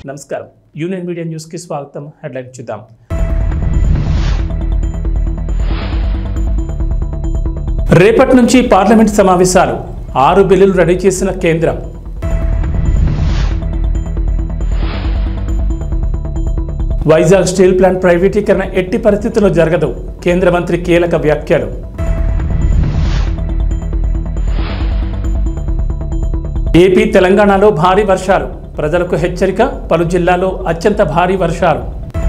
నమస్కారం union media న్యూస్కి స్వాగతం హెడ్లైన్ చూద్దాం రేపటి నుంచి పార్లమెంట్ సమావేశాలు ఆరు బిల్లులు రెడీ చేసిన కేంద్రం వైజాగ్ స్టీల్ ప్లాంట్ ప్రైవేటీకరణ ఎట్టి పరిస్థితుల్లో జరగదు కేంద్ర మంత్రి కీలక వ్యాఖ్యలు ఏపీ తెలంగాణలో భారీ వర్షాలు ప్రజలకు హెచ్చరిక పలు జిల్లాల్లో అత్యంత భారీ వర్షాలు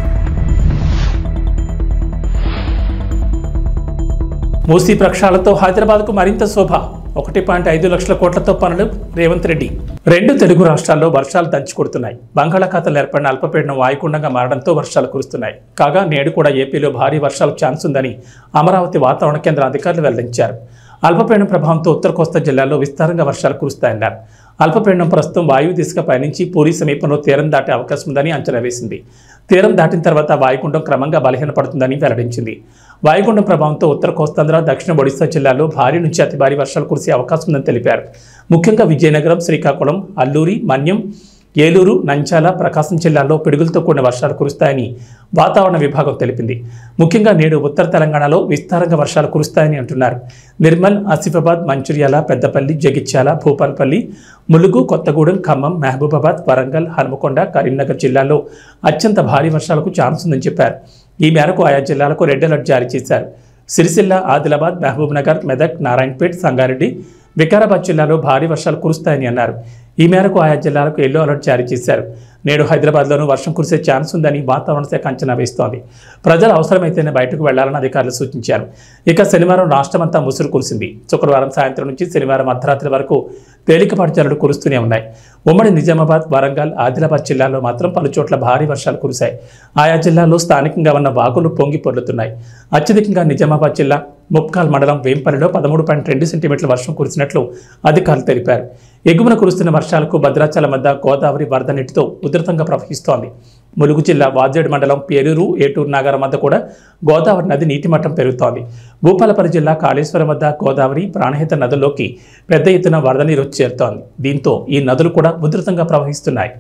మూసీ ప్రక్షాళనతో హైదరాబాద్కు మరింత శోభ ఒకటి పాయింట్ ఐదు లక్షల కోట్లతో పనులు రేవంత్ రెడ్డి రెండు తెలుగు రాష్ట్రాల్లో వర్షాలు దంచి కొడుతున్నాయి బంగాళాఖాతంలో ఏర్పడిన అల్పపీడనం వాయుగుండంగా మారడంతో వర్షాలు కురుస్తున్నాయి కాగా నేడు కూడా ఏపీలో భారీ వర్షాలకు ఛాన్స్ ఉందని అమరావతి వాతావరణ కేంద్ర అధికారులు వెల్లడించారు అల్పపీడనం ప్రభావంతో ఉత్తర కోస్తా జిల్లాల్లో విస్తారంగా వర్షాలు కురుస్తాయన్నారు అల్పపీడనం ప్రస్తుతం వాయువు దిశగా పయనించి పూరి సమీపంలో తీరం దాటే అవకాశం ఉందని అంచనా వేసింది తీరం దాటిన తర్వాత వాయుగుండం క్రమంగా బలహీనపడుతుందని వెల్లడించింది వాయుగుండం ప్రభావంతో ఉత్తర కోస్తాంధ్ర దక్షిణ ఒడిశా జిల్లాల్లో భారీ నుంచి అతి భారీ వర్షాలు కురిసే అవకాశం ఉందని తెలిపారు ముఖ్యంగా విజయనగరం శ్రీకాకుళం అల్లూరి మన్యం ఏలూరు నంచాల ప్రకాశం జిల్లాల్లో పిడుగులతో కూడిన వర్షాలు కురుస్తాయని వాతావరణ విభాగం తెలిపింది ముఖ్యంగా నేడు ఉత్తర తెలంగాణలో విస్తారంగా వర్షాలు కురుస్తాయని అంటున్నారు నిర్మల్ ఆసిఫాబాద్ మంచిర్యాల పెద్దపల్లి జగిత్యాల భూపాల్పల్లి ములుగు కొత్తగూడెం ఖమ్మం మహబూబాబాద్ వరంగల్ హనుమకొండ కరీంనగర్ జిల్లాల్లో అత్యంత భారీ వర్షాలకు ఛాన్స్ ఉందని చెప్పారు ఈ మేరకు ఆయా జిల్లాలకు రెడ్ అలర్ట్ జారీ చేశారు సిరిసిల్ల ఆదిలాబాద్ మహబూబ్ నగర్ మెదక్ నారాయణపేట్ సంగారెడ్డి వికారాబాద్ జిల్లాలో భారీ వర్షాలు కురుస్తాయని అన్నారు ఈ మేరకు ఆయా జిల్లాలకు ఎల్లో అలర్ట్ జారీ చేశారు నేడు హైదరాబాద్లోనూ వర్షం కురిసే ఛాన్స్ ఉందని వాతావరణ శాఖ అంచనా వేస్తోంది ప్రజలు అవసరమైతేనే బయటకు వెళ్లాలని అధికారులు సూచించారు ఇక శనివారం రాష్ట్రమంతా ముసురు కురిసింది శుక్రవారం సాయంత్రం నుంచి శనివారం అర్ధరాత్రి వరకు తేలికపాటి జల్లులు కురుస్తూనే ఉన్నాయి ఉమ్మడి నిజామాబాద్ వరంగల్ ఆదిలాబాద్ జిల్లాల్లో మాత్రం పలు చోట్ల భారీ వర్షాలు కురిశాయి ఆయా జిల్లాల్లో స్థానికంగా ఉన్న వాగులు పొంగి పొర్లుతున్నాయి అత్యధికంగా నిజామాబాద్ జిల్లా ముప్కాల్ మండలం వేంపల్లిలో పదమూడు పాయింట్ రెండు సెంటీమీటర్ల వర్షం కురిసినట్లు అధికారులు తెలిపారు ఎగువన కురుస్తున్న వర్షాలకు భద్రాచలం వద్ద గోదావరి వరద నీటితో ఉధృతంగా ప్రవహిస్తోంది ములుగు జిల్లా వాజేడు మండలం పేరూరు ఏటూరు నాగారం వద్ద కూడా గోదావరి నది నీటి మట్టం పెరుగుతోంది భూపాలపల్లి జిల్లా కాళేశ్వరం వద్ద గోదావరి ప్రాణహిత నదుల్లోకి పెద్ద ఎత్తున వరద నీరు వచ్చి చేరుతోంది దీంతో ఈ నదులు కూడా ఉధృతంగా ప్రవహిస్తున్నాయి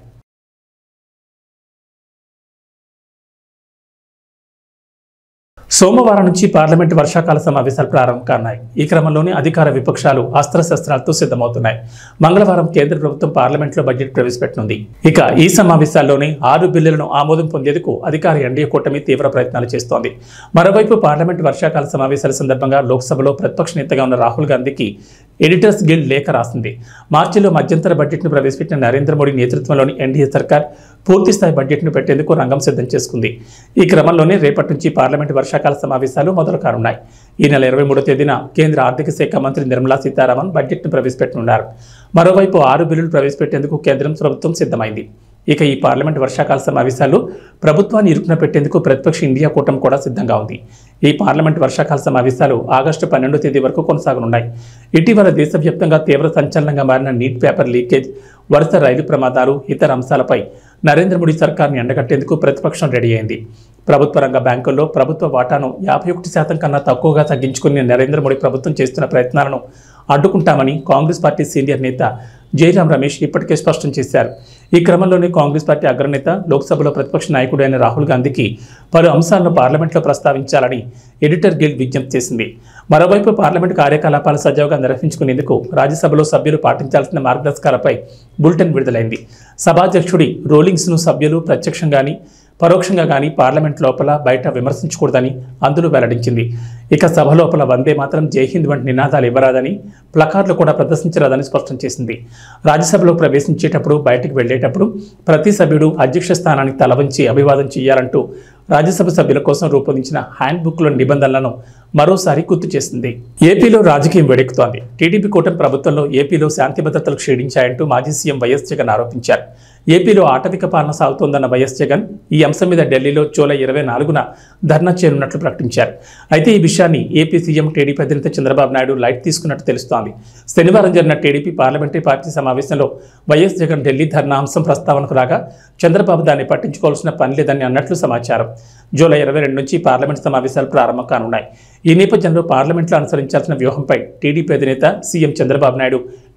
సోమవారం నుంచి పార్లమెంటు వర్షాకాల సమావేశాలు ప్రారంభం కానున్నాయి ఈ క్రమంలోనే అధికార విపక్షాలు అస్త్రశస్త్రాలతో సిద్ధమవుతున్నాయి మంగళవారం కేంద్ర ప్రభుత్వం పార్లమెంట్లో బడ్జెట్ ప్రవేశపెట్టనుంది ఇక ఈ సమావేశాల్లోనే ఆరు బిల్లులను ఆమోదం పొందేందుకు అధికార ఎన్డీఏ కూటమి తీవ్ర ప్రయత్నాలు చేస్తోంది మరోవైపు పార్లమెంటు వర్షాకాల సమావేశాల సందర్భంగా లోక్సభలో ప్రతిపక్ష నేతగా ఉన్న రాహుల్ గాంధీకి ఎడిటర్స్ గిల్డ్ లేఖ రాసింది మార్చిలో మధ్యంతర బడ్జెట్ను ప్రవేశపెట్టిన నరేంద్ర మోడీ నేతృత్వంలోని ఎన్డీఏ సర్కార్ పూర్తిస్థాయి బడ్జెట్ను పెట్టేందుకు రంగం సిద్ధం చేసుకుంది ఈ క్రమంలోనే రేపటి నుంచి పార్లమెంటు వర్షాకాల సమావేశాలు మొదలు కానున్నాయి ఈ నెల ఇరవై మూడో తేదీన కేంద్ర ఆర్థిక శాఖ మంత్రి నిర్మలా సీతారామన్ బడ్జెట్ను ప్రవేశపెట్టనున్నారు మరోవైపు ఆరు బిల్లులు ప్రవేశపెట్టేందుకు కేంద్రం ప్రభుత్వం సిద్ధమైంది ఇక ఈ పార్లమెంట్ వర్షాకాల సమావేశాలు ప్రభుత్వాన్ని ఇరుకున పెట్టేందుకు ప్రతిపక్ష ఇండియా కూటమి కూడా సిద్ధంగా ఉంది ఈ పార్లమెంట్ వర్షాకాల సమావేశాలు ఆగస్టు పన్నెండో తేదీ వరకు కొనసాగనున్నాయి ఇటీవల దేశవ్యాప్తంగా తీవ్ర సంచలనంగా మారిన నీట్ పేపర్ లీకేజ్ వరుస రైలు ప్రమాదాలు ఇతర అంశాలపై నరేంద్ర మోడీ సర్కార్ని ఎండగట్టేందుకు ప్రతిపక్షం రెడీ అయింది ప్రభుత్వ రంగ బ్యాంకుల్లో ప్రభుత్వ వాటాను యాభై ఒకటి శాతం కన్నా తక్కువగా తగ్గించుకుని నరేంద్ర మోడీ ప్రభుత్వం చేస్తున్న ప్రయత్నాలను అడ్డుకుంటామని కాంగ్రెస్ పార్టీ సీనియర్ నేత జయరాం రమేష్ ఇప్పటికే స్పష్టం చేశారు ఈ క్రమంలోనే కాంగ్రెస్ పార్టీ అగ్రనేత లోక్సభలో ప్రతిపక్ష నాయకుడైన రాహుల్ గాంధీకి పలు అంశాలను పార్లమెంట్లో ప్రస్తావించాలని ఎడిటర్ గిల్డ్ విజ్ఞప్తి చేసింది మరోవైపు పార్లమెంట్ కార్యకలాపాలు సజావుగా నిర్వహించుకునేందుకు రాజ్యసభలో సభ్యులు పాటించాల్సిన మార్గదర్శకాలపై బులెటిన్ విడుదలైంది సభాధ్యక్షుడి రోలింగ్స్ను సభ్యులు ప్రత్యక్షంగాని పరోక్షంగా కానీ పార్లమెంట్ లోపల బయట విమర్శించకూడదని అందులో వెల్లడించింది ఇక సభ లోపల వందే మాత్రం జై హింద్ వంటి నినాదాలు ఇవ్వరాదని ప్లకార్డులు కూడా ప్రదర్శించరాదని స్పష్టం చేసింది రాజ్యసభలో ప్రవేశించేటప్పుడు బయటికి వెళ్లేటప్పుడు ప్రతి సభ్యుడు అధ్యక్ష స్థానానికి తల వంచి అభివాదం చేయాలంటూ రాజ్యసభ సభ్యుల కోసం రూపొందించిన హ్యాండ్ బుక్లోని నిబంధనలను మరోసారి గుర్తు చేసింది ఏపీలో రాజకీయం వేడెక్కుతోంది టీడీపీ కూటమి ప్రభుత్వంలో ఏపీలో శాంతి భద్రతలు క్షీణించాయంటూ మాజీ సీఎం వైఎస్ జగన్ ఆరోపించారు ఏపీలో ఆటవిక పాలన సాగుతోందన్న వైఎస్ జగన్ ఈ అంశం మీద ఢిల్లీలో జూలై ఇరవై నాలుగున ధర్నా చేరున్నట్లు ప్రకటించారు అయితే ఈ విషయాన్ని ఏపీ సీఎం టీడీపీ అధినేత చంద్రబాబు నాయుడు లైట్ తీసుకున్నట్టు తెలుస్తోంది శనివారం జరిగిన టీడీపీ పార్లమెంటరీ పార్టీ సమావేశంలో వైఎస్ జగన్ ఢిల్లీ ధర్నా అంశం ప్రస్తావనకు రాగా చంద్రబాబు దాన్ని పట్టించుకోవాల్సిన పని లేదని అన్నట్లు సమాచారం జూలై ఇరవై రెండు నుంచి పార్లమెంట్ సమావేశాలు ప్రారంభం కానున్నాయి ఈ నేపథ్యంలో పార్లమెంట్లో అనుసరించాల్సిన వ్యూహంపై టీడీపీ అధినేత సీఎం చంద్రబాబు నాయుడు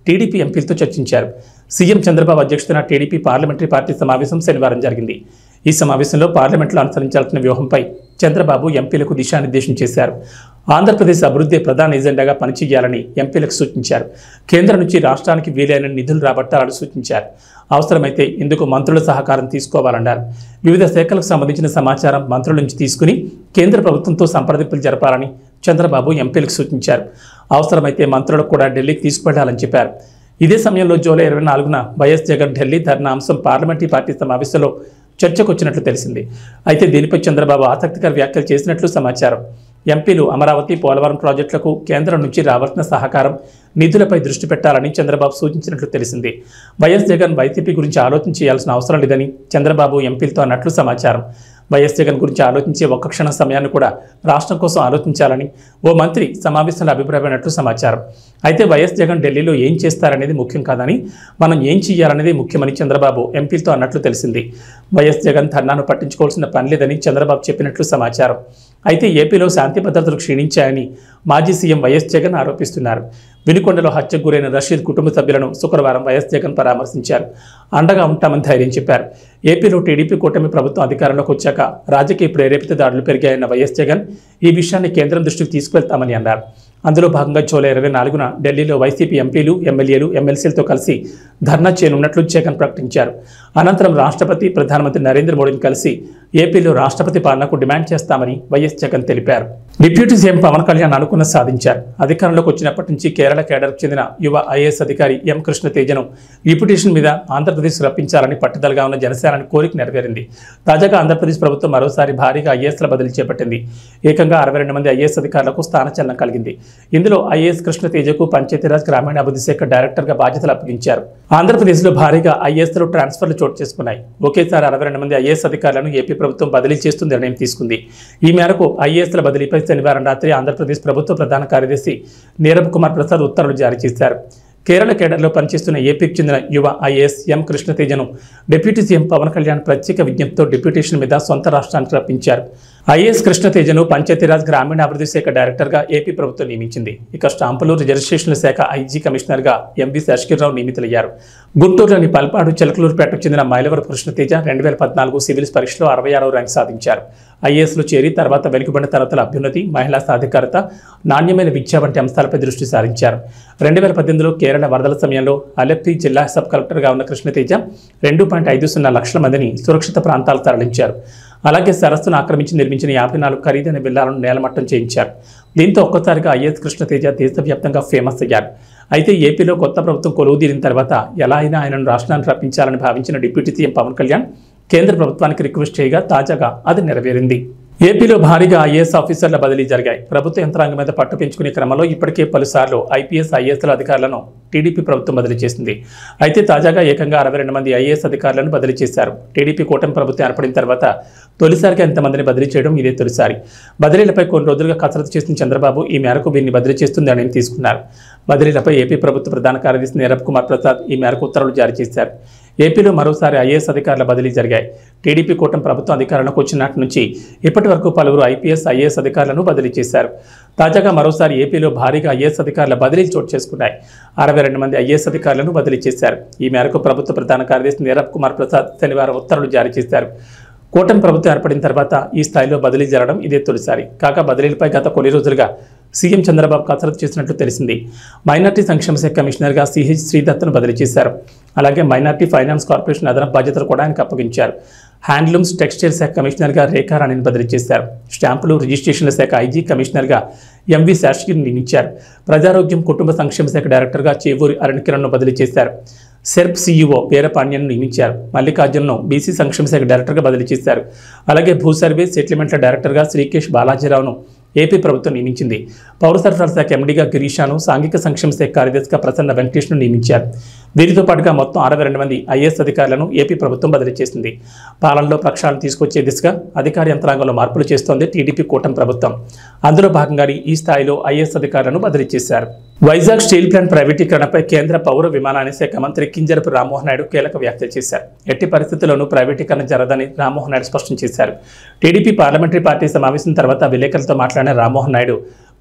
టీడీపీ ఎంపీలతో చర్చించారు సీఎం చంద్రబాబు అధ్యక్షతన టీడీపీ పార్లమెంటరీ పార్టీ సమావేశం శనివారం జరిగింది ఈ సమావేశంలో పార్లమెంట్లో అనుసరించాల్సిన వ్యూహంపై చంద్రబాబు ఎంపీలకు దిశానిర్దేశం చేశారు ఆంధ్రప్రదేశ్ అభివృద్ధి ప్రధాన ఎజెండాగా పనిచేయాలని ఎంపీలకు సూచించారు కేంద్రం నుంచి రాష్ట్రానికి వీలైన నిధులు రాబట్టాలని సూచించారు అవసరమైతే ఇందుకు మంత్రుల సహకారం తీసుకోవాలన్నారు వివిధ శాఖలకు సంబంధించిన సమాచారం మంత్రుల నుంచి తీసుకుని కేంద్ర ప్రభుత్వంతో సంప్రదింపులు జరపాలని చంద్రబాబు ఎంపీలకు సూచించారు అవసరమైతే మంత్రులకు కూడా ఢిల్లీకి తీసుకువెళ్లాలని చెప్పారు ఇదే సమయంలో జూలై ఇరవై నాలుగున వైఎస్ జగన్ ఢిల్లీ ధర్నా అంశం పార్లమెంటరీ పార్టీ సమావేశంలో చర్చకు వచ్చినట్లు తెలిసింది అయితే దీనిపై చంద్రబాబు ఆసక్తికర వ్యాఖ్యలు చేసినట్లు సమాచారం ఎంపీలు అమరావతి పోలవరం ప్రాజెక్టులకు కేంద్రం నుంచి రావాల్సిన సహకారం నిధులపై దృష్టి పెట్టాలని చంద్రబాబు సూచించినట్లు తెలిసింది వైఎస్ జగన్ వైసీపీ గురించి ఆలోచన చేయాల్సిన అవసరం లేదని చంద్రబాబు ఎంపీలతో అన్నట్లు సమాచారం వైఎస్ జగన్ గురించి ఆలోచించే ఒక్క క్షణ సమయాన్ని కూడా రాష్ట్రం కోసం ఆలోచించాలని ఓ మంత్రి సమావేశంలో అభిప్రాయమైనట్లు సమాచారం అయితే వైఎస్ జగన్ ఢిల్లీలో ఏం చేస్తారనేది ముఖ్యం కాదని మనం ఏం చేయాలనేది ముఖ్యమని చంద్రబాబు ఎంపీలతో అన్నట్లు తెలిసింది వైఎస్ జగన్ ధర్నాను పట్టించుకోవాల్సిన పని లేదని చంద్రబాబు చెప్పినట్లు సమాచారం అయితే ఏపీలో శాంతి భద్రతలు క్షీణించాయని మాజీ సీఎం వైఎస్ జగన్ ఆరోపిస్తున్నారు వినుకొండలో హత్యకు గురైన రషీద్ కుటుంబ సభ్యులను శుక్రవారం వైఎస్ జగన్ పరామర్శించారు అండగా ఉంటామని ధైర్యం చెప్పారు ఏపీలో టీడీపీ కూటమి ప్రభుత్వం అధికారంలోకి వచ్చాక రాజకీయ ప్రేరేపిత దాడులు పెరిగాయన్న వైఎస్ జగన్ ఈ విషయాన్ని కేంద్రం దృష్టికి తీసుకువెళ్తామని అన్నారు అందులో భాగంగా జూలై ఇరవై నాలుగున ఢిల్లీలో వైసీపీ ఎంపీలు ఎమ్మెల్యేలు ఎమ్మెల్సీలతో కలిసి ధర్నా చేయనున్నట్లు జగన్ ప్రకటించారు అనంతరం రాష్ట్రపతి ప్రధానమంత్రి నరేంద్ర మోడీని కలిసి ఏపీలో రాష్ట్రపతి పాలనకు డిమాండ్ చేస్తామని వైఎస్ జగన్ తెలిపారు డిప్యూటీ సీఎం పవన్ కళ్యాణ్ అనుకున్న సాధించారు అధికారంలోకి వచ్చినప్పటి నుంచి కేరళ కేడర్కు చెందిన యువ ఐఏఎస్ అధికారి ఎం కృష్ణ తేజను డిప్యూటేషన్ మీద ఆంధ్రప్రదేశ్ రప్పించాలని పట్టుదలగా ఉన్న జనసేనాని కోరిక నెరవేరింది తాజాగా ఆంధ్రప్రదేశ్ ప్రభుత్వం మరోసారి భారీగా ఐఏఎస్ల బదిలీ చేపట్టింది ఏకంగా అరవై రెండు మంది ఐఏఎస్ అధికారులకు స్థానచలనం కలిగింది ఇందులో ఐఏఎస్ కృష్ణ తేజకు పంచాయతీరాజ్ గ్రామీణాభివృద్ధి శాఖ డైరెక్టర్గా బాధ్యతలు అప్పగించారు ఆంధ్రప్రదేశ్లో భారీగా ఐఏఎస్లు ట్రాన్స్ఫర్లు చోటు చేసుకున్నాయి ఒకేసారి అరవై రెండు మంది ఐఏఎస్ అధికారులను ఏపీ ప్రభుత్వం బదిలీ చేస్తూ నిర్ణయం తీసుకుంది ఈ మేరకు ఐఏఎస్ల బదిలీపై శనివారం రాత్రి ఆంధ్రప్రదేశ్ ప్రభుత్వ ప్రధాన కార్యదర్శి నీరబ్ కుమార్ ప్రసాద్ ఉత్తర్వులు జారీ చేశారు కేరళ కేడర్లో పనిచేస్తున్న ఏపీకి చెందిన యువ ఐఏఎస్ ఎం కృష్ణతేజను డిప్యూటీ సీఎం పవన్ కళ్యాణ్ ప్రత్యేక విజ్ఞప్తితో డిప్యూటేషన్ మీద సొంత రాష్ట్రానికి రప్పించారు ఐఏఎస్ కృష్ణతేజను పంచాయతీరాజ్ గ్రామీణాభివృద్ధి శాఖ డైరెక్టర్గా ఏపీ ప్రభుత్వం నియమించింది ఇక స్టాంపులు రిజర్వేషన్ల శాఖ ఐజీ కమిషనర్గా ఎంవి శశికిర్రావు నియమితులయ్యారు గుంటూరులోని పల్పాడు చిలకలూరుపేటకు చెందిన మైలవరపు కృష్ణతేజ రెండు వేల పద్నాలుగు సివిల్స్ పరీక్షలో అరవై ఆరవ ర్యాంక్ సాధించారు ఐఏఎస్లో చేరి తర్వాత వెనుకబడిన తరగతుల అభ్యున్నతి మహిళా సాధికారత నాణ్యమైన విద్య వంటి అంశాలపై దృష్టి సారించారు రెండు వేల పద్దెనిమిదిలో కేరళ వరదల సమయంలో అలెప్పి జిల్లా సబ్ కలెక్టర్గా ఉన్న కృష్ణతేజ రెండు పాయింట్ ఐదు సున్నా లక్షల మందిని సురక్షిత ప్రాంతాలకు తరలించారు అలాగే సరస్సును ఆక్రమించి నిర్మించిన యాభై నాలుగు ఖరీదైన విల్లాలను నేలమట్టం చేయించారు దీంతో ఒక్కసారిగా ఐఎస్ కృష్ణతేజ దేశవ్యాప్తంగా ఫేమస్ అయ్యారు అయితే ఏపీలో కొత్త ప్రభుత్వం కొలువు తీరిన తర్వాత ఎలా అయినా ఆయనను రాష్ట్రానికి రప్పించాలని భావించిన డిప్యూటీ సీఎం పవన్ కళ్యాణ్ కేంద్ర ప్రభుత్వానికి రిక్వెస్ట్ చేయగా తాజాగా అది నెరవేరింది ఏపీలో భారీగా ఐఏఎస్ ఆఫీసర్ల బదిలీ జరిగాయి ప్రభుత్వ యంత్రాంగం మీద పట్టు పెంచుకునే క్రమంలో ఇప్పటికే పలుసార్లు ఐపీఎస్ ఐఏఎస్ల అధికారులను టీడీపీ ప్రభుత్వం బదిలీ చేసింది అయితే తాజాగా ఏకంగా అరవై రెండు మంది ఐఏఎస్ అధికారులను బదిలీ చేశారు టీడీపీ కూటమి ప్రభుత్వం ఏర్పడిన తర్వాత తొలిసారిగా ఎంతమందిని బదిలీ చేయడం ఇదే తొలిసారి బదిలీలపై కొన్ని రోజులుగా కసరత్తు చేసిన చంద్రబాబు ఈ మేరకు వీరిని బదిలీ చేస్తుంది నిర్ణయం తీసుకున్నారు బదిలీలపై ఏపీ ప్రభుత్వ ప్రధాన కార్యదర్శి నీరబ్ కుమార్ ప్రసాద్ ఈ మేరకు ఉత్తర్వులు జారీ చేశారు ఏపీలో మరోసారి ఐఏఎస్ అధికారుల బదిలీ జరిగాయి టీడీపీ కూటమి ప్రభుత్వం అధికారంలోకి వచ్చినట్టు నుంచి ఇప్పటి వరకు పలువురు ఐపీఎస్ ఐఏఎస్ అధికారులను బదిలీ చేశారు తాజాగా మరోసారి ఏపీలో భారీగా ఐఏఎస్ అధికారుల బదిలీలు చోటు చేసుకున్నాయి అరవై రెండు మంది ఐఏఎస్ అధికారులను బదిలీ చేశారు ఈ మేరకు ప్రభుత్వ ప్రధాన కార్యదర్శి నీరబ్ కుమార్ ప్రసాద్ శనివారం ఉత్తర్వులు జారీ చేశారు కూటమి ప్రభుత్వం ఏర్పడిన తర్వాత ఈ స్థాయిలో బదిలీ జరగడం ఇదే తొలిసారి కాగా బదిలీలపై గత కొన్ని రోజులుగా సీఎం చంద్రబాబు కసరత్తు చేసినట్లు తెలిసింది మైనార్టీ సంక్షేమ శాఖ కమిషనర్గా సిహెచ్ శ్రీదత్తును బదిలీ చేశారు అలాగే మైనార్టీ ఫైనాన్స్ కార్పొరేషన్ అదనపు బాధ్యతలు కూడా ఆయనకు అప్పగించారు హ్యాండ్లూమ్స్ టెక్స్టైల్ శాఖ కమిషనర్గా రేఖారాణిని బదిలీ చేశారు స్టాంపులు రిజిస్ట్రేషన్ల శాఖ ఐజీ కమిషనర్గా ఎంవి శాస్త్రిని నియమించారు ప్రజారోగ్యం కుటుంబ సంక్షేమ శాఖ డైరెక్టర్గా చేవూరి అరుణ్ కిరణ్ను బదిలీ చేశారు సెర్ప్ సీఈఓ వీరపాండ్యను నియమించారు మల్లికార్జున్ను బీసీ సంక్షేమ శాఖ డైరెక్టర్గా బదిలీ చేశారు అలాగే భూ సర్వే సెటిల్మెంట్ల డైరెక్టర్గా శ్రీకేష్ బాలాజీరావును ఏపీ ప్రభుత్వం నియమించింది పౌర సరఫరాల శాఖ ఎండీగా గిరీషాను సాంఘిక సంక్షేమ శాఖ కార్యదర్శిగా ప్రసన్న వెంకటేష్ను నియమించారు వీరితో పాటుగా మొత్తం అరవై రెండు మంది ఐఏఎస్ అధికారులను ఏపీ ప్రభుత్వం బదిలీ చేసింది పాలనలో ప్రక్షాళన తీసుకొచ్చే దిశగా అధికార యంత్రాంగంలో మార్పులు చేస్తోంది టీడీపీ కూటమి ప్రభుత్వం అందులో భాగంగానే ఈ స్థాయిలో ఐఏఎస్ అధికారులను బదిలీ చేశారు వైజాగ్ స్టీల్ ప్లాంట్ ప్రైవేటీకరణపై కేంద్ర పౌర విమానయాన శాఖ మంత్రి కింజరపు రామ్మోహన్ నాయుడు కీలక వ్యాఖ్యలు చేశారు ఎట్టి పరిస్థితుల్లోనూ ప్రైవేటీకరణ జరగదని రామ్మోహన్ నాయుడు స్పష్టం చేశారు టీడీపీ పార్లమెంటరీ పార్టీ సమావేశం తర్వాత విలేకరులతో మాట్లాడిన రామ్మోహన్ నాయుడు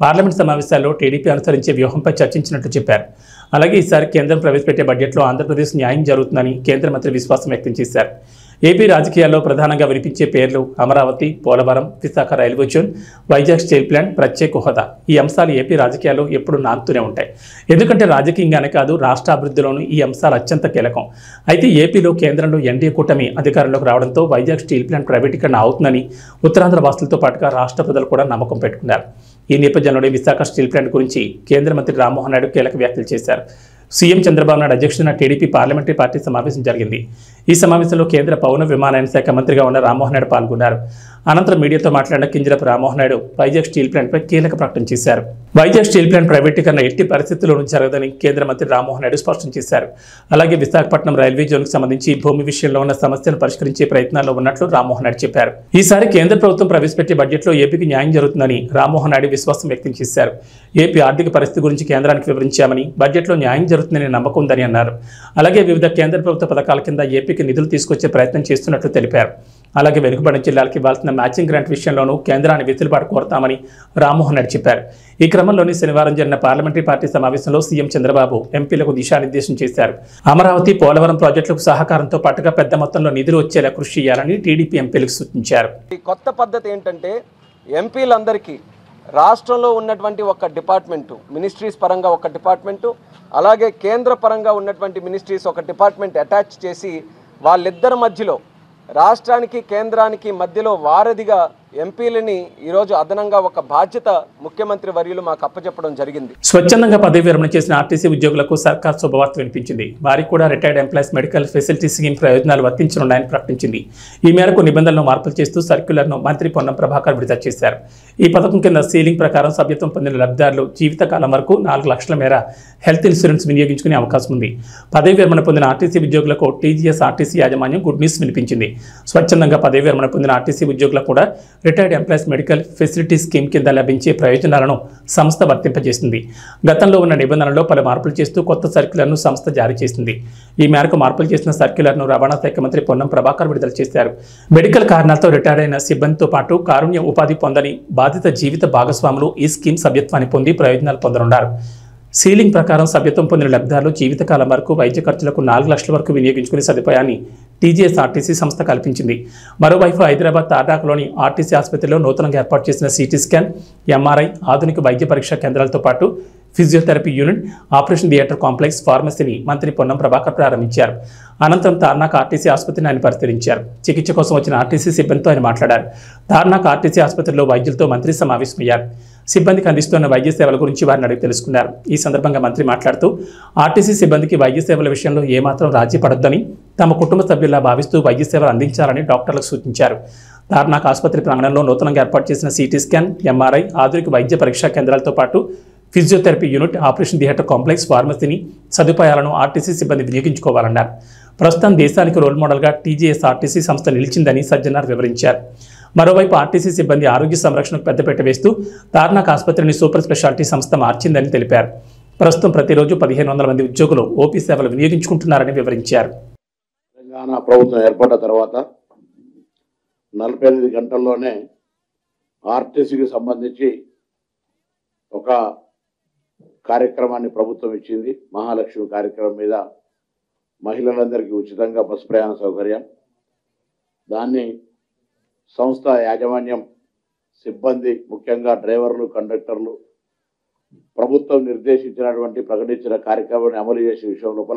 పార్లమెంట్ సమావేశాల్లో టీడీపీ అనుసరించే వ్యూహంపై చర్చించినట్లు చెప్పారు అలాగే ఈసారి కేంద్రం ప్రవేశపెట్టే బడ్జెట్లో ఆంధ్రప్రదేశ్ న్యాయం జరుగుతుందని కేంద్ర మంత్రి విశ్వాసం వ్యక్తం చేశారు ఏపీ రాజకీయాల్లో ప్రధానంగా వినిపించే పేర్లు Amaravati Polavaram Visakha railway zone Vizag steel plant ప్రత్యేక హోదా ఈ అంశాలు ఏపీ రాజకీయాల్లో ఎప్పుడు నానుతూనే ఉంటాయి ఎందుకంటే రాజకీయంగానే కాదు రాష్ట్ర అభివృద్ధిలోనూ ఈ అంశాలు అత్యంత కీలకం అయితే ఏపీలో కేంద్రంలో ఎన్డీఏ కూటమి అధికారంలోకి రావడంతో వైజాగ్ స్టీల్ ప్లాంట్ ప్రైవేటీకరణ అవుతుందని ఉత్తరాంధ్ర వాసులతో పాటుగా రాష్ట్ర ప్రజలు కూడా నమ్మకం పెట్టుకున్నారు ఈ నేపథ్యంలోనే విశాఖ స్టీల్ ప్లాంట్ గురించి కేంద్ర మంత్రి రామ్మోహన్ నాయుడు కీలక వ్యాఖ్యలు చేశారు సీఎం చంద్రబాబు నాయుడు అధ్యక్షతన టీడీపీ పార్లమెంటరీ పార్టీ సమావేశం జరిగింది ఈ సమావేశంలో కేంద్ర పౌర విమానయాన శాఖ మంత్రిగా ఉన్న రామ్మోహన్ నాయుడు పాల్గొన్నారు అనంతరం మీడియాతో మాట్లాడిన కింజలపు రామ్మోహన్ నాయుడు వైజాగ్ స్టీల్ ప్లాంట్పై కీలక ప్రకటన చేశారు వైజాగ్ స్టీల్ ప్లాంట్ ప్రైవేటీకరణ ఎట్టి పరిస్థితుల్లోనూ జరగదని కేంద్ర మంత్రి రామ్మోహన్ నాయుడు స్పష్టం చేశారు అలాగే విశాఖపట్నం రైల్వే జోన్కు సంబంధించి భూమి విషయంలో ఉన్న సమస్యను పరిష్కరించే ప్రయత్నాల్లో ఉన్నట్లు రామ్మోహన్ నాయుడు చెప్పారు ఈసారి కేంద్ర ప్రభుత్వం ప్రవేశపెట్టే బడ్జెట్లో ఏపీకి న్యాయం జరుగుతుందని రామ్మోహన్ నాయుడు విశ్వాసం వ్యక్తం చేశారు ఏపీ ఆర్థిక పరిస్థితి గురించి కేంద్రానికి వివరించామని బడ్జెట్లో న్యాయం జరుగుతుందని నమ్మకం ఉందని అన్నారు అలాగే వివిధ కేంద్ర ప్రభుత్వ పథకాల కింద ఏపీకి నిధులు తీసుకొచ్చే ప్రయత్నం చేస్తున్నట్లు తెలిపారు అలాగే వెనుకబడిన జిల్లాలకు ఇవ్వాల్సిన మ్యాచింగ్ గ్రాంట్ విషయంలోనూ కేంద్రాన్ని వెసులుబాటు కోరతామని రామ్మోహన్ రెడ్డి చెప్పారు ఈ క్రమంలోనే శనివారం జరిగిన పార్లమెంటరీ పార్టీ సమావేశంలో సీఎం చంద్రబాబు ఎంపీలకు దిశానిర్దేశం చేశారు అమరావతి పోలవరం ప్రాజెక్టులకు సహకారంతో పాటుగా పెద్ద మొత్తంలో నిధులు వచ్చేలా కృషి చేయాలని టీడీపీ ఎంపీలకు సూచించారు ఈ కొత్త పద్ధతి ఏంటంటే ఎంపీలందరికీ రాష్ట్రంలో ఉన్నటువంటి ఒక డిపార్ట్మెంటు మినిస్ట్రీస్ పరంగా ఒక డిపార్ట్మెంటు అలాగే కేంద్ర పరంగా ఉన్నటువంటి మినిస్ట్రీస్ ఒక డిపార్ట్మెంట్ అటాచ్ చేసి వాళ్ళిద్దరి మధ్యలో రాష్ట్రానికి కేంద్రానికి మధ్యలో వారధిగా ఎంపీలని ఈరోజు అదనంగా ఒక బాధ్యత ముఖ్యమంత్రి వర్యులు మాకు అప్పచెప్పడం జరిగింది స్వచ్ఛందంగా పదవి విరమణ చేసిన ఆర్టీసీ ఉద్యోగులకు సర్కార్ శుభవార్త వినిపించింది వారికి కూడా retired employees medical facility scheme ప్రయోజనాలు వర్తించనున్నాయని ప్రకటించింది ఈ మేరకు నిబంధనలు మార్పులు చేస్తూ సర్క్యులర్ను మంత్రి పొన్నం ప్రభాకర్ విడుదల చేశారు ఈ పథకం కింద సీలింగ్ ప్రకారం సభ్యత్వం పొందిన లబ్ధిదారులు జీవితకాలం వరకు నాలుగు లక్షల మేర హెల్త్ ఇన్సూరెన్స్ వినియోగించుకునే అవకాశం ఉంది పదవి విరమణ పొందిన ఆర్టీసీ ఉద్యోగులకు టీజీఎస్ ఆర్టీసీ యాజమాన్యం గుడ్ న్యూస్ వినిపించింది స్వచ్ఛందంగా పదవి విరమణ పొందిన ఆర్టీసీ ఉద్యోగులకు కూడా retired employees medical facility scheme కింద లభించే ప్రయోజనాలను సంస్థ వర్తింపజేసింది గతంలో ఉన్న నిబంధనల్లో పలు మార్పులు చేస్తూ కొత్త సర్క్యులర్ను సంస్థ జారీ చేసింది ఈ మేరకు మార్పులు చేసిన సర్క్యులర్ను రవాణా శాఖ మంత్రి పొన్నం ప్రభాకర్ విడుదల చేశారు మెడికల్ కారణాలతో రిటైర్ అయిన సిబ్బందితో పాటు కారుణ్య ఉపాధి పొందని బాధిత జీవిత భాగస్వాములు ఈ స్కీమ్ సభ్యత్వాన్ని పొంది ప్రయోజనాలు పొందనున్నారు సీలింగ్ ప్రకారం సభ్యత్వం పొందిన లబ్ధిదారులు జీవితకాలం వరకు వైద్య ఖర్చులకు నాలుగు లక్షల వరకు వినియోగించుకునే సదుపాయాన్ని టీజీఎస్ ఆర్టీసీ సంస్థ కల్పించింది మరోవైపు హైదరాబాద్ తాటాకులోని ఆర్టీసీ ఆసుపత్రిలో నూతనంగా ఏర్పాటు చేసిన సిటీ స్కాన్ ఎంఆర్ఐ ఆధునిక వైద్య పరీక్షా కేంద్రాలతో పాటు physiotherapy unit operation theatre complex ఫార్మసీని మంత్రి పొన్నం ప్రభాకర్ ప్రారంభించారు అనంతరం తార్నాక్ ఆర్టీసీ ఆసుపత్రిని ఆయన పరిశీలించారు చికిత్స కోసం వచ్చిన ఆర్టీసీ సిబ్బందితో ఆయన మాట్లాడారు తార్నాక్ ఆర్టీసీ ఆసుపత్రిలో వైద్యులతో మంత్రి సమావేశమయ్యారు సిబ్బందికి అందిస్తున్న వైద్య సేవల గురించి వారిని అడిగి తెలుసుకున్నారు ఈ సందర్భంగా మంత్రి మాట్లాడుతూ ఆర్టీసీ సిబ్బందికి వైద్య సేవల విషయంలో ఏమాత్రం రాజీ పడొద్దని తమ కుటుంబ సభ్యుల్లా భావిస్తూ వైద్య సేవలు అందించాలని డాక్టర్లకు సూచించారు తార్నాక్ ఆసుపత్రి ప్రాంగణంలో నూతనంగా ఏర్పాటు చేసిన సిటీ స్కాన్ ఎంఆర్ఐ ఆధునిక వైద్య పరీక్షా కేంద్రాలతో పాటు physiotherapy unit operation theatre complex ఫార్మసీని సదుపాయాలను ఆర్టీసీ సిబ్బంది వినియోగించుకోవాలన్నారు ప్రస్తుతం దేశానికి రోల్ మోడల్గా టీజీఎస్ ఆర్టీసీ సంస్థ నిలిచిందని సజ్జనార్ వివరించారు మరోవైపు ఆర్టీసీ సిబ్బంది ఆరోగ్య సంరక్షణకు పెద్దపీట వేస్తూ తార్నాక్ ఆసుపత్రిని సూపర్ స్పెషాలిటీ సంస్థ మార్చిందని తెలిపారు ప్రస్తుతం ప్రతిరోజు పదిహేను వందల మంది ఉద్యోగులు ఓపీ సేవలు వినియోగించుకుంటున్నారని వివరించారు తెలంగాణ ప్రభుత్వం ఏర్పడ్డ తర్వాత నలభై ఎనిమిది గంటల్లోనే ఆర్టీసీకి సంబంధించి ఒక కార్యక్రమాన్ని ప్రభుత్వం ఇచ్చింది మహాలక్ష్మి కార్యక్రమం మీద మహిళలందరికీ ఉచితంగా బస్సు ప్రయాణ సౌకర్యం దాన్ని సంస్థ యాజమాన్యం సిబ్బంది ముఖ్యంగా డ్రైవర్లు కండక్టర్లు ప్రభుత్వం నిర్దేశించినటువంటి ప్రకటించిన కార్యక్రమాన్ని అమలు చేసే విషయం లోపల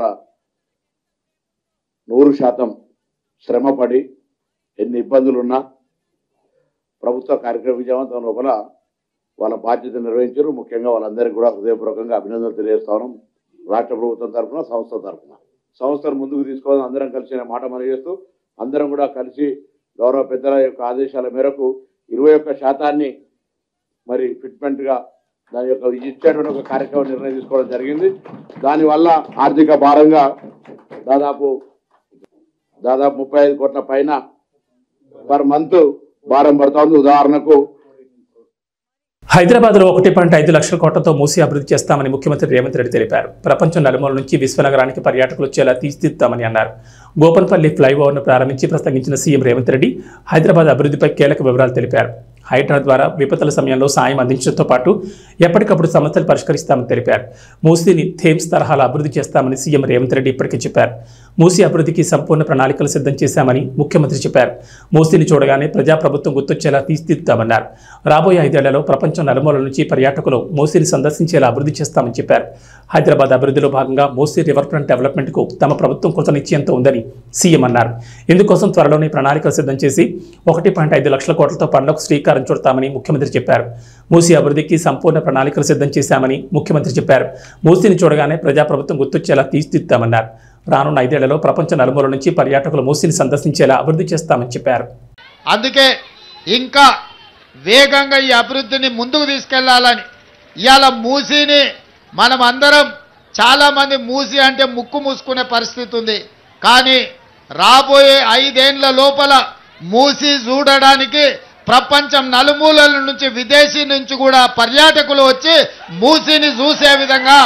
నూరు శాతం శ్రమపడి ఎన్ని ఇబ్బందులున్నా ప్రభుత్వ కార్యక్రమ విజయవంతం లోపల వాళ్ళ బాధ్యత నిర్వహించారు ముఖ్యంగా వాళ్ళందరికీ కూడా హృదయపూర్వకంగా అభినందనలు తెలియజేస్తా ఉన్నాం రాష్ట్ర ప్రభుత్వం తరఫున సంస్థ తరఫున సంస్థను ముందుకు తీసుకోవాలని అందరం కలిసి అనే మాట మనం చేస్తూ అందరం కూడా కలిసి గౌరవ పెద్దల యొక్క ఆదేశాల మేరకు ఇరవై ఒక్క శాతాన్ని మరి ఫిట్మెంట్గా దాని యొక్క ఇచ్చేటువంటి ఒక కార్యక్రమం నిర్ణయం తీసుకోవడం జరిగింది దానివల్ల ఆర్థిక భారంగా దాదాపు దాదాపు ముప్పై ఐదు కోట్ల పైన పర్ మంత్ భారం పడుతోంది ఉదాహరణకు హైదరాబాద్లో ఒకటి పాయింట్ ఐదు లక్షల కోట్లతో మూసి అభివృద్ధి చేస్తామని ముఖ్యమంత్రి రేవంత్ రెడ్డి తెలిపారు ప్రపంచం నలుమూల నుంచి విశ్వనగరానికి పర్యాటకులు వచ్చేలా తీర్చిదిద్దామని అన్నారు గోపన్పల్లి ఫ్లైఓవర్ను ప్రారంభించి ప్రసంగించిన సీఎం రేవంత్ రెడ్డి హైదరాబాద్ అభివృద్ధిపై కీలక వివరాలు తెలిపారు హైడ్రా ద్వారా విపత్తుల సమయంలో సాయం అందించడంతో పాటు ఎప్పటికప్పుడు సమస్యలు పరిష్కరిస్తామని తెలిపారు మూసీని థేమ్స్ తరహాలో అభివృద్ధి చేస్తామని సీఎం రేవంత్ రెడ్డి ఇప్పటికే చెప్పారు మూసీ అభివృద్ధికి సంపూర్ణ ప్రణాళికలు సిద్ధం చేశామని ముఖ్యమంత్రి చెప్పారు మూసీని చూడగానే ప్రజాప్రభుత్వం గుర్తొచ్చేలా తీర్చిదిద్దామన్నారు రాబోయే ఐదేళ్లలో ప్రపంచం నలుమూలల నుంచి పర్యాటకులు మూసీని సందర్శించేలా అభివృద్ధి చేస్తామని చెప్పారు హైదరాబాద్ అభివృద్ధిలో భాగంగా మూసీ రివర్ ఫ్రంట్ డెవలప్మెంట్కు తమ ప్రభుత్వం కృత నిశ్చయంతో ఉందని సీఎం అన్నారు ఇందుకోసం త్వరలోనే ప్రణాళికలు సిద్ధం చేసి ఒకటి పాయింట్ ఐదు లక్షల కోట్లతో పనులకు శ్రీకారం చుడతామని ముఖ్యమంత్రి చెప్పారు మూసీ అభివృద్ధికి సంపూర్ణ ప్రణాళికలు సిద్ధం చేశామని ముఖ్యమంత్రి చెప్పారు మూసీని చూడగానే ప్రజాప్రభుత్వం గుర్తొచ్చేలా తీర్చిదిద్దామన్నారు రానున్న ఐదేళ్లలో ప్రపంచ నలుమూల నుంచి పర్యాటకులు మూసీని సందర్శించేలా అభివృద్ధి చేస్తామని చెప్పారు అందుకే ఇంకా వేగంగా ఈ అభివృద్ధిని ముందుకు తీసుకెళ్లాలని ఇవాళ మూసీని మనం అందరం చాలామంది మూసి అంటే ముక్కు మూసుకునే పరిస్థితి ఉంది కానీ రాబోయే ఐదేండ్ల లోపల మూసి చూడడానికి ప్రపంచం నలుమూలల నుంచి విదేశీ నుంచి కూడా పర్యాటకులు వచ్చి మూసిని చూసే విధంగా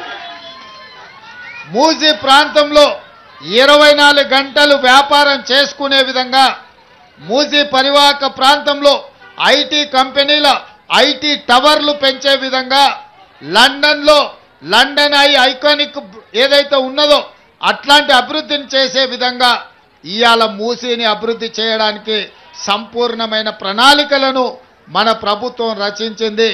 మూసి ప్రాంతంలో ఇరవై నాలుగు గంటలు వ్యాపారం చేసుకునే విధంగా మూసి పరివాహక ప్రాంతంలో ఐటీ కంపెనీల ఐటీ టవర్లు పెంచే విధంగా లండన్లో లండన్ ఐ ఐకానిక్ ఏదైతే ఉన్నదో అట్లాంటి అభివృద్ధిని చేసే విధంగా ఇవాళ మూసీని అభివృద్ధి చేయడానికి సంపూర్ణమైన ప్రణాళికలను మన ప్రభుత్వం రచించింది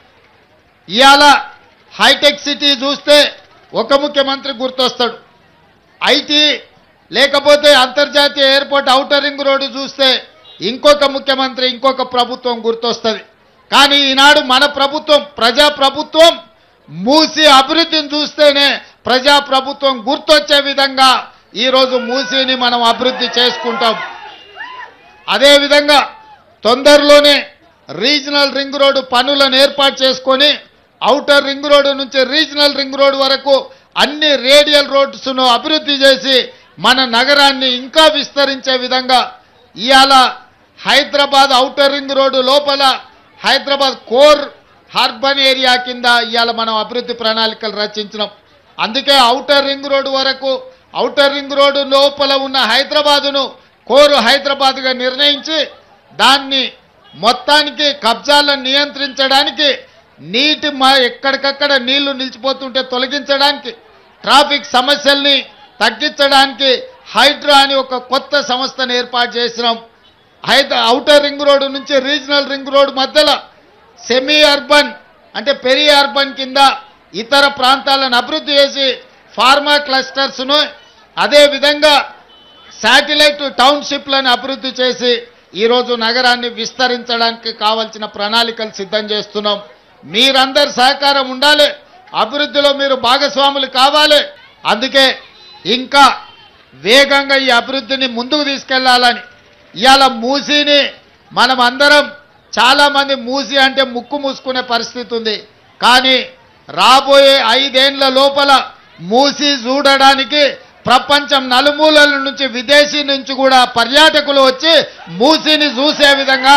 ఇవాళ హైటెక్ సిటీ చూస్తే ఒక ముఖ్యమంత్రి గుర్తొస్తాడు ఐటీ లేకపోతే అంతర్జాతీయ ఎయిర్పోర్ట్ ఔటర్ రింగ్ రోడ్డు చూస్తే ఇంకొక ముఖ్యమంత్రి ఇంకొక ప్రభుత్వం గుర్తొస్తుంది కానీ ఈనాడు మన ప్రభుత్వం ప్రజా ప్రభుత్వం మూసి అభివృద్ధిని చూస్తేనే ప్రజా ప్రభుత్వం గుర్తొచ్చే విధంగా ఈరోజు మూసీని మనం అభివృద్ధి చేసుకుంటాం అదేవిధంగా తొందరలోనే రీజనల్ రింగ్ రోడ్డు పనులను ఏర్పాటు చేసుకొని ఔటర్ రింగ్ రోడ్డు నుంచి రీజనల్ రింగ్ రోడ్డు వరకు అన్ని రేడియల్ రోడ్స్ను అభివృద్ధి చేసి మన నగరాన్ని ఇంకా విస్తరించే విధంగా ఇవాళ హైదరాబాద్ ఔటర్ రింగ్ రోడ్డు లోపల హైదరాబాద్ కోర్ అర్బన్ ఏరియా కింద ఇవాళ మనం అభివృద్ధి ప్రణాళికలు రచించినాం అందుకే ఔటర్ రింగ్ రోడ్డు వరకు ఔటర్ రింగ్ రోడ్డు లోపల ఉన్న హైదరాబాదును కోరు హైదరాబాద్గా నిర్ణయించి దాన్ని మొత్తానికి కబ్జాలను నియంత్రించడానికి నీటి మా ఎక్కడికక్కడ నీళ్లు నిలిచిపోతుంటే తొలగించడానికి ట్రాఫిక్ సమస్యల్ని తగ్గించడానికి హైడ్రా అని ఒక కొత్త సంస్థను ఏర్పాటు చేసినాం హైద ఔటర్ రింగ్ రోడ్డు నుంచి రీజనల్ రింగ్ రోడ్డు మధ్యలో సెమీ అర్బన్ అంటే పెరి అర్బన్ కింద ఇతర ప్రాంతాలను అభివృద్ధి చేసి ఫార్మా క్లస్టర్స్ను అదేవిధంగా శాటిలైట్ టౌన్షిప్లను అభివృద్ధి చేసి ఈరోజు నగరాన్ని విస్తరించడానికి కావలసిన ప్రణాళికలు సిద్ధం చేస్తున్నాం మీరందరి సహకారం ఉండాలి అభివృద్ధిలో మీరు భాగస్వాములు కావాలి అందుకే ఇంకా వేగంగా ఈ అభివృద్ధిని ముందుకు తీసుకెళ్లాలని ఇవాళ మూసీని మనం అందరం చాలామంది మూసి అంటే ముక్కు మూసుకునే పరిస్థితి ఉంది కానీ రాబోయే ఐదేండ్ల లోపల మూసి చూడడానికి ప్రపంచం నలుమూలల నుంచి విదేశీ నుంచి కూడా పర్యాటకులు వచ్చి మూసిని చూసే విధంగా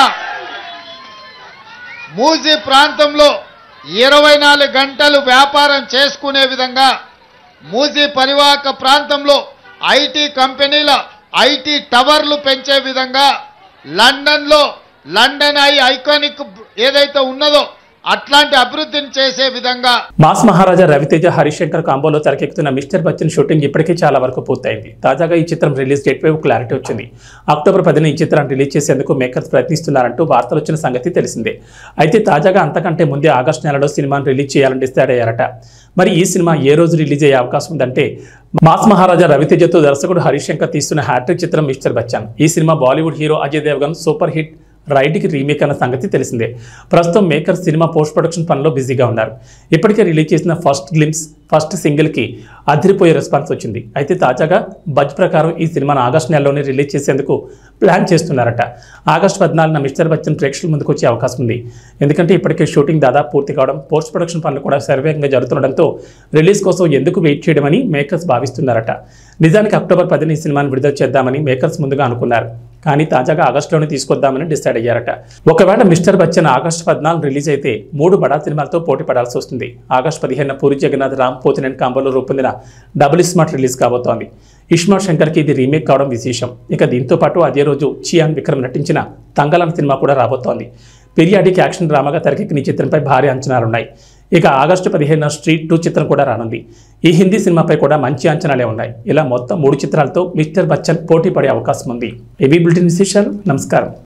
మూసి ప్రాంతంలో ఇరవై నాలుగు గంటలు వ్యాపారం చేసుకునే విధంగా మూసి పరివాహక ప్రాంతంలో ఐటీ కంపెనీల ఐటీ టవర్లు పెంచే విధంగా లండన్లో లండన్ ఐ ఐకానిక్ ఏదైతే ఉన్నదో అట్లాంటి అభివృద్ధిని చేసే విధంగా మాస్ మహారాజా రవితేజ హరిశంకర్ కాంబోలో తెరకెక్కుతున్న మిస్టర్ బచ్చన్ షూటింగ్ ఇప్పటికే చాలా వరకు పూర్తయింది తాజాగా ఈ చిత్రం రిలీజ్ డేట్ పై క్లారిటీ వచ్చింది అక్టోబర్ పదిన ఈ చిత్రాన్ని రిలీజ్ చేసేందుకు మేకర్స్ ప్రయత్నిస్తున్నారంటూ వార్తలు వచ్చిన సంగతి తెలిసిందే అయితే తాజాగా అంతకంటే ముందే ఆగస్టు నెలలో సినిమాను రిలీజ్ చేయాలని డిసైడ్ అయ్యారట మరి ఈ సినిమా ఏ రోజు రిలీజ్ అయ్యే అవకాశం ఉందంటే మాస్ మహారాజా రవితేజతో దర్శకుడు హరిశంకర్ తీస్తున్న హ్యాట్రిక్ చిత్రం మిస్టర్ బచ్చన్ ఈ cinema Bollywood hero Ajay Devgan super hit రైట్కి రీమేక్ అన్న సంగతి తెలిసిందే ప్రస్తుతం మేకర్ సినిమా పోస్ట్ ప్రొడక్షన్ పనిలో బిజీగా ఉన్నారు ఇప్పటికే రిలీజ్ చేసిన ఫస్ట్ గ్లిమ్స్ ఫస్ట్ సింగిల్కి అదిరిపోయే రెస్పాన్స్ వచ్చింది అయితే తాజాగా బజ్ ప్రకారం ఈ సినిమాను ఆగస్టు నెలలోనే రిలీజ్ చేసేందుకు ప్లాన్ చేస్తున్నారట ఆగస్టు పద్నాలుగున మిస్టర్ బచ్చన్ ప్రేక్షకుల ముందుకు వచ్చే అవకాశం ఉంది ఎందుకంటే ఇప్పటికే షూటింగ్ దాదాపు పూర్తి కావడం పోస్ట్ ప్రొడక్షన్ పనులు కూడా సర్వేగంగా జరుగుతుండడంతో రిలీజ్ కోసం ఎందుకు వెయిట్ చేయడమని మేకర్స్ భావిస్తున్నారట నిజానికి అక్టోబర్ పదిన ఈ సినిమాను విడుదల చేద్దామని మేకర్స్ ముందుగా అనుకున్నారు కానీ తాజాగా ఆగస్టులోనే తీసుకొద్దామని డిసైడ్ అయ్యారట ఒకవేళ మిస్టర్ బచ్చన్ ఆగస్టు పద్నాలుగు రిలీజ్ అయితే మూడు బడా సినిమాలతో పోటీ పడాల్సి వస్తుంది ఆగస్టు పదిహేను పూరి జగన్నాథ్ రామ్ పోతినేని కాంబోలో రూపొందిన డబుల్ స్మార్ట్ రిలీజ్ కాబోతోంది ఇష్మా శంకర్కి ఇది రీమేక్ కావడం విశేషం ఇక దీంతో పాటు అదే రోజు చియాన్ విక్రమ్ నటించిన తంగలన్ సినిమా కూడా రాబోతోంది పీరియాడిక్ యాక్షన్ డ్రామాగా తెరకెక్కిన ఈ చిత్రంపై భారీ అంచనాలున్నాయి ఇక ఆగస్టు పదిహేనున స్ట్రీట్ టూ చిత్రం కూడా రానుంది ఈ హిందీ సినిమాపై కూడా మంచి అంచనాలే ఉన్నాయి ఇలా మొత్తం మూడు చిత్రాలతో మిస్టర్ బచ్చన్ పోటీ పడే అవకాశం ఉంది ఏబీ బులెటిన్ విశేషాలు నమస్కారం